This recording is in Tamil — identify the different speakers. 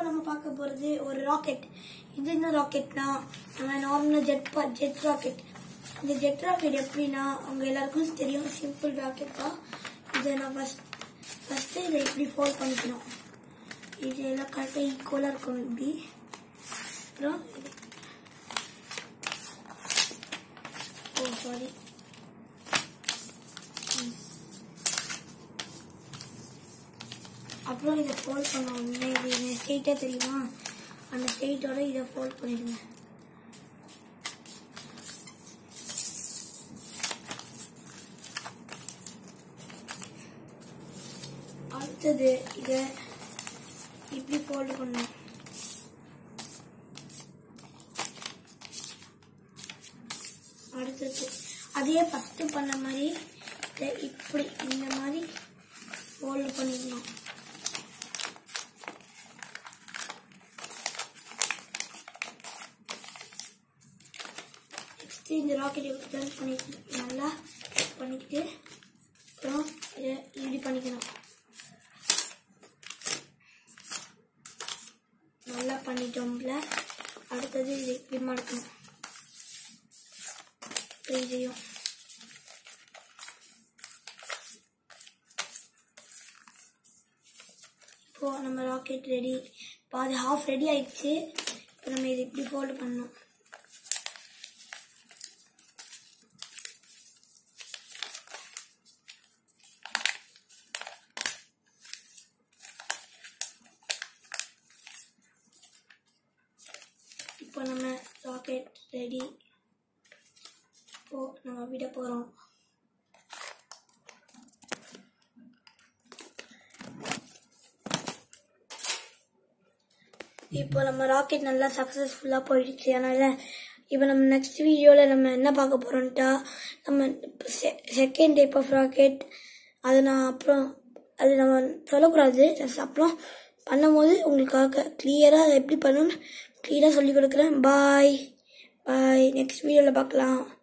Speaker 1: நம்ம பார்க்க போறது ஒரு ராக்கெட் இது என்ன ராக்கெட்னா நம்ம நார்மலா ஜெட் ஜெட் ராக்கெட் இந்த ஜெட் ராக்கெட் எப்படின்னா அவங்க எல்லாருக்கும் தெரியும் சிம்பிள் ராக்கெட் தான் இதை நான் ஃபர்ஸ்ட் ஃபர்ஸ்ட் இதை இப்படி ஃபோல்ட் பண்ணிக்கணும் இது எல்லாம் கரெக்டாக ஈக்குவலாக இருக்கணும் இப்படி அப்புறம் இது- ஓ சாரி அப்புறம் இதை ஃபோல்ட் பண்ண உடனே இது ஸ்ட்ரெயிட்டாக தெரியுமா அந்த ஸ்ட்ரெயிட்டோட இதை ஃபோல்ட் பண்ணிடுங்க அடுத்தது இதை இப்படி ஃபோல்ட் பண்ணணும் அடுத்தது அதே ஃபஸ்ட்டு பண்ண மாதிரி இதை இப்படி இந்த மாதிரி ஃபோல்ட் பண்ணிக்கணும் நெக்ஸ்ட்டு இந்த ராக்கெட் எப்படி டர்ன் பண்ணிட்டு நல்லா பண்ணிக்கிட்டு அப்புறம் இதை இப்படி பண்ணிக்கணும் நல்லா பண்ணிட்டோம்ல அடுத்தது இது இப்படி மடக்கணும் இப்படி இதையும் இப்போ நம்ம ராக்கெட் ரெடி பாதி ஹாஃப் ரெடி ஆயிடுச்சு இப்போ நம்ம இது இப்படி ஃபோல்டு பண்ணணும் இப்போ நம்ம ராக்கெட் ரெடி இப்போ நம்ம விட போகிறோம் இப்போ நம்ம ராக்கெட் நல்லா சக்ஸஸ்ஃபுல்லாக போயிடுச்சு அதனால் இப்போ நம்ம நெக்ஸ்ட் வீடியோவில் நம்ம என்ன பார்க்க போகிறோம்ட்டா நம்ம செகண்ட் டைப் ஆஃப் ராக்கெட் அது நான் அப்புறம் அது நம்ம சொல்லக்கூடாது just அப்புறம் பண்ணும்போது உங்களுக்காக கிளியராக எப்படி பண்ணணும்னு கிளியராக சொல்லி கொடுக்குறேன் பாய் பாய் நெக்ஸ்ட் வீடியோவில் பார்க்கலாம்